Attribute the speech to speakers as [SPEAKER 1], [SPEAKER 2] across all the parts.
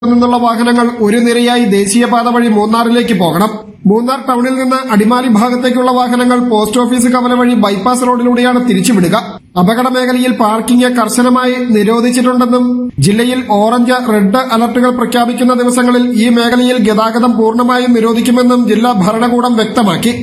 [SPEAKER 1] നിന്നുള്ള വാഹനങ്ങൾ ഒരു നിരയായി ദേശീയപാത വഴി മൂന്നാറിലേക്ക് പോകണം മൂന്നാർ ടൌണിൽ നിന്ന് അടിമാലി ഭാഗത്തേക്കുള്ള വാഹനങ്ങൾ പോസ്റ്റ് ഓഫീസ് കവല വഴി ബൈപ്പാസ് റോഡിലൂടെയാണ് തിരിച്ചുവിടുക അപകട മേഖലയിൽ പാർക്കിംഗ് കർശനമായി നിരോധിച്ചിട്ടുണ്ടെന്നും ജില്ലയിൽ ഓറഞ്ച് റെഡ് അലർട്ടുകൾ പ്രഖ്യാപിക്കുന്ന ദിവസങ്ങളിൽ ഈ മേഖലയിൽ ഗതാഗതം പൂർണ്ണമായും നിരോധിക്കുമെന്നും ജില്ലാ ഭരണകൂടം വ്യക്തമാക്കി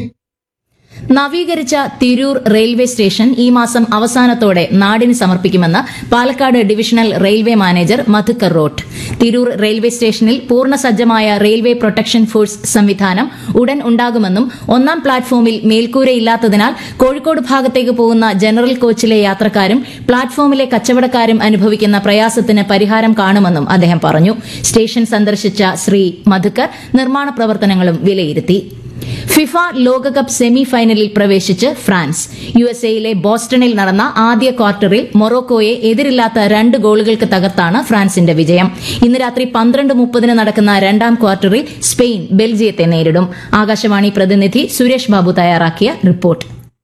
[SPEAKER 2] നവീകരിച്ച തിരൂർ റെയിൽവേ സ്റ്റേഷൻ ഈ മാസം അവസാനത്തോടെ നാടിന് സമർപ്പിക്കുമെന്ന് Palakkad divisional railway manager Madhukar Rout Tirur railway സ്റ്റേഷനിൽ പൂർണ്ണസജ്ജമായ റെയിൽവേ പ്രൊട്ടക്ഷൻ ഫോഴ്സ് സംവിധാനം ഉടൻ ഉണ്ടാകുമെന്നും ഒന്നാം പ്ലാറ്റ്ഫോമിൽ മേൽക്കൂരയില്ലാത്തതിനാൽ കോഴിക്കോട് ഭാഗത്തേക്ക് പോകുന്ന ജനറൽ കോച്ചിലെ യാത്രക്കാരും പ്ലാറ്റ്ഫോമിലെ കച്ചവടക്കാരും അനുഭവിക്കുന്ന പ്രയാസത്തിന് പരിഹാരം കാണുമെന്നും അദ്ദേഹം പറഞ്ഞു സ്റ്റേഷൻ സന്ദർശിച്ച ശ്രീ മധുക്കർ നിർമ്മാണ പ്രവർത്തനങ്ങളും വിലയിരുത്തി ഫിഫ ലോകകപ്പ് സെമി ഫൈനലിൽ പ്രവേശിച്ച് ഫ്രാൻസ് യു എസ് എയിലെ ബോസ്റ്റണിൽ നടന്ന ആദ്യ ക്വാർട്ടറിൽ മൊറോക്കോയെ എതിരില്ലാത്ത രണ്ട് ഗോളുകൾക്ക് തകർത്താണ് ഫ്രാൻസിന്റെ വിജയം ഇന്ന് രാത്രി പന്ത്രണ്ട് മുപ്പതിന് നടക്കുന്ന രണ്ടാം ക്വാർട്ടറിൽ സ്പെയിൻ ബെൽജിയത്തെ നേരിടും ആകാശവാണി പ്രതിനിധി സുരേഷ് ബാബു തയ്യാറാക്കിയ റിപ്പോർട്ട്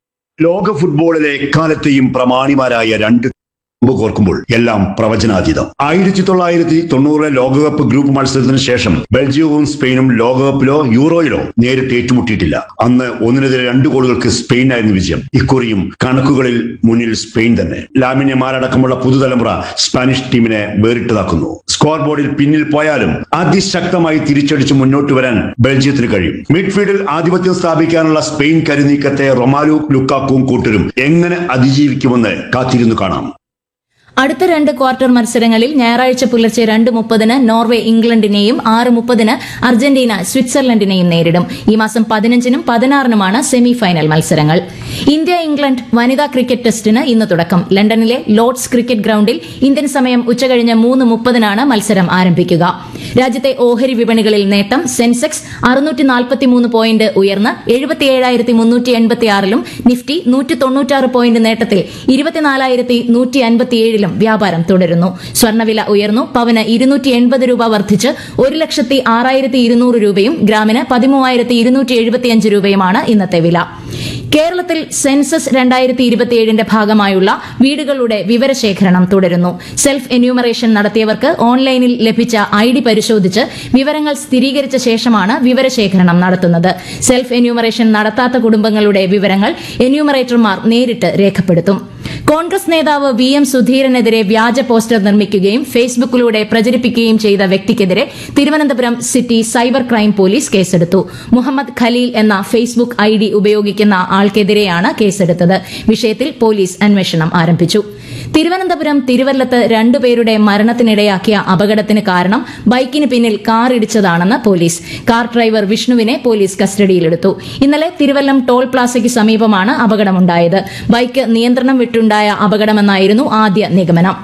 [SPEAKER 3] ലോക ഫുട്ബോളിലെ എക്കാലത്തെയും പ്രമാണിമാരായ രണ്ട് മുമ്പ് കോർക്കുമ്പോൾ എല്ലാം പ്രവചനാതീതം ആയിരത്തി തൊള്ളായിരത്തി തൊണ്ണൂറിലെ ലോകകപ്പ് ഗ്രൂപ്പ് മത്സരത്തിന് ശേഷം ബെൽജിയവും സ്പെയിനും ലോകകപ്പിലോ യൂറോയിലോ നേരിട്ട് ഏറ്റുമുട്ടിയിട്ടില്ല അന്ന് ഒന്നിനെതിരെ രണ്ട് ഗോളുകൾക്ക് സ്പെയിനായിരുന്നു വിജയം ഇക്കുറിയും കണക്കുകളിൽ മുന്നിൽ സ്പെയിൻ തന്നെ ലാമിന്യമാരടക്കമുള്ള പുതുതലമുറ സ്പാനിഷ് ടീമിനെ വേറിട്ടതാക്കുന്നു സ്കോർ ബോർഡിൽ പിന്നിൽ പോയാലും അതിശക്തമായി തിരിച്ചടിച്ച് മുന്നോട്ട് വരാൻ ബെൽജിയത്തിന് കഴിയും മിഡ്ഫീൽഡിൽ ആധിപത്യം സ്ഥാപിക്കാനുള്ള സ്പെയിൻ കരുനീക്കത്തെ റൊമാലു ലുക്കാക്കും കൂട്ടരും എങ്ങനെ അതിജീവിക്കുമെന്ന് കാത്തിരുന്നു കാണാം
[SPEAKER 2] അടുത്ത രണ്ട് ക്വാർട്ടർ മത്സരങ്ങളിൽ ഞായറാഴ്ച പുലർച്ചെ രണ്ട് മുപ്പതിന് നോർവേ ഇംഗ്ലണ്ടിനെയും ആറ് മുപ്പതിന് അർജന്റീന സ്വിറ്റ്സർലൻഡിനെയും നേരിടും ഈ മാസം പതിനഞ്ചിനും പതിനാറിനുമാണ് സെമി ഫൈനൽ മത്സരങ്ങൾ ഇന്ത്യ ഇംഗ്ലണ്ട് വനിതാ ക്രിക്കറ്റ് ടെസ്റ്റിന് ഇന്ന് തുടക്കം ലണ്ടനിലെ ലോർഡ്സ് ക്രിക്കറ്റ് ഗ്രൌണ്ടിൽ ഇന്ത്യൻ സമയം ഉച്ചകഴിഞ്ഞ് മൂന്ന് മുപ്പതിനാണ് മത്സരം ആരംഭിക്കുക രാജ്യത്തെ ഓഹരി വിപണികളിൽ നേട്ടം സെൻസെക്സ് അറുന്നൂറ്റി നാൽപ്പത്തിമൂന്ന് പോയിന്റ് ഉയർന്ന് എഴുപത്തിയേഴായിരത്തി മുന്നൂറ്റി എൺപത്തിയാറിലും നിഫ്റ്റി നൂറ്റി തൊണ്ണൂറ്റാറ് പോയിന്റ് നേട്ടത്തിൽ ഇരുപത്തിനാലായിരത്തി നൂറ്റി അൻപത്തിയേഴിലും വ്യാപാരം തുടരുന്നു സ്വർണ്ണവില ഉയർന്നു പവന് ഇരുന്നൂറ്റി എൺപത് രൂപ വർദ്ധിച്ച് ഒരു ലക്ഷത്തി ആറായിരത്തി ഇരുന്നൂറ് രൂപയും ഗ്രാമിന് പതിമൂവായിരത്തി ഇരുന്നൂറ്റി എഴുപത്തിയഞ്ച് രൂപയുമാണ് ഇന്നത്തെ വില കേരളത്തിൽ സെൻസസ് രണ്ടായിരത്തി ഇരുപത്തിയേഴിന്റെ ഭാഗമായുള്ള വീടുകളുടെ വിവരശേഖരണം തുടരുന്നു സെൽഫ് എന്യൂമറേഷൻ നടത്തിയവർക്ക് ഓൺലൈനിൽ ലഭിച്ച ഐ ഡി പരിശോധിച്ച് വിവരങ്ങൾ സ്ഥിരീകരിച്ച ശേഷമാണ് വിവരശേഖരണം നടത്തുന്നത് സെൽഫ് എന്യൂമറേഷൻ നടത്താത്ത കുടുംബങ്ങളുടെ വിവരങ്ങൾ എന്യൂമറേറ്റർമാർ നേരിട്ട് രേഖപ്പെടുത്തും കോൺഗ്രസ് നേതാവ് വി എം സുധീരനെതിരെ വ്യാജ പോസ്റ്റർ നിർമ്മിക്കുകയും ഫേസ്ബുക്കിലൂടെ പ്രചരിപ്പിക്കുകയും ചെയ്ത വ്യക്തിക്കെതിരെ Thiruvananthapuram city cyber crime police കേസെടുത്തു മുഹമ്മദ് ഖലീൽ എന്ന ഫേസ്ബുക്ക് ഐ ഡി ഉപയോഗിക്കുന്ന ആൾക്കെതിരെയാണ് കേസെടുത്തത് വിഷയത്തിൽ പോലീസ് അന്വേഷണം ആരംഭിച്ചു തിരുവനന്തപുരം തിരുവല്ലത്ത് രണ്ടുപേരുടെ മരണത്തിനിടയാക്കിയ അപകടത്തിന് കാരണം ബൈക്കിന് പിന്നിൽ കാർ ഇടിച്ചതാണെന്ന് പോലീസ് കാർ ഡ്രൈവർ വിഷ്ണുവിനെ പോലീസ് കസ്റ്റഡിയിലെടുത്തു ഇന്നലെ തിരുവല്ലം ടോൾ പ്ലാസയ്ക്ക് സമീപമാണ് അപകടമുണ്ടായത് ബൈക്ക് നിയന്ത്രണം വിട്ടുണ്ടായ അപകടമെന്നായിരുന്നു ആദ്യ നിഗമനം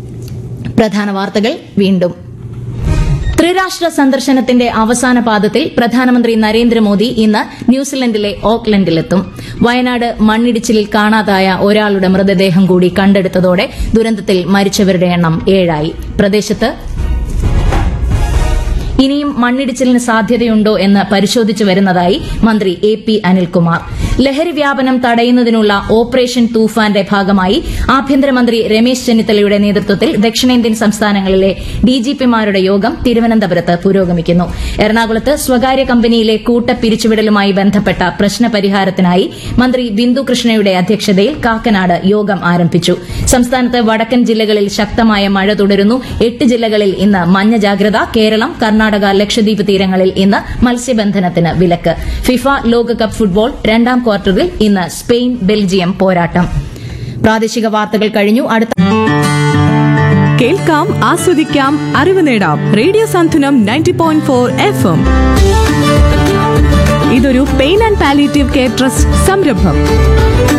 [SPEAKER 2] പ്രധാന വാർത്തകൾ വീണ്ടും ത്രിരാഷ്ട്ര സന്ദർശനത്തിന്റെ അവസാന പാദത്തിൽ പ്രധാനമന്ത്രി നരേന്ദ്രമോദി ഇന്ന് ന്യൂസിലൻഡിലെ ഓക്ലൻഡിലെത്തും വയനാട് മണ്ണിടിച്ചിലിൽ കാണാതായ ഒരാളുടെ മൃതദേഹം കൂടി കണ്ടെടുത്തതോടെ ദുരന്തത്തിൽ മരിച്ചവരുടെ എണ്ണം ഏഴായി പ്രദേശത്ത് ഇനിയും മണ്ണിടിച്ചിലിന് സാധ്യതയുണ്ടോ എന്ന് പരിശോധിച്ചു വരുന്നതായി മന്ത്രി എ പി അനിൽകുമാർ ലഹരി വ്യാപനം തടയുന്നതിനുള്ള ഓപ്പറേഷൻ തൂഫാന്റെ ഭാഗമായി ആഭ്യന്തരമന്ത്രി രമേശ് ചെന്നിത്തലയുടെ നേതൃത്വത്തിൽ ദക്ഷിണേന്ത്യൻ സംസ്ഥാനങ്ങളിലെ ഡിജിപിമാരുടെ യോഗം തിരുവനന്തപുരത്ത് പുരോഗമിക്കുന്നു എറണാകുളത്ത് സ്വകാര്യ കമ്പനിയിലെ കൂട്ട പിരിച്ചുവിടലുമായി ബന്ധപ്പെട്ട പ്രശ്നപരിഹാരത്തിനായി മന്ത്രി ബിന്ദു കൃഷ്ണയുടെ അധ്യക്ഷതയിൽ കാക്കനാട് യോഗം ആരംഭിച്ചു സംസ്ഥാനത്ത് വടക്കൻ ജില്ലകളിൽ ശക്തമായ മഴ തുടരുന്നു എട്ട് ജില്ലകളിൽ ഇന്ന് മഞ്ഞ ജാഗ്രത കേരളം കർണാടക ലക്ഷദ്വീപ് തീരങ്ങളിൽ ഇന്ന് മത്സ്യബന്ധനത്തിന് വിലക്ക് ഫിഫ ലോകകപ്പ് ഫുട്ബോൾ രണ്ടാം ക്വാർട്ടറിൽ ഇന്ന് സ്പെയിൻ ബെൽജിയം പോരാട്ടം പ്രാദേശിക വാർത്തകൾ കഴിഞ്ഞു അടുത്ത
[SPEAKER 4] കേൾക്കാം ആസ്വദിക്കാം അറിവ് നേടാം radio Santhwanam ninety point four F M ഇതൊരു pain and palliative care trust സംരംഭം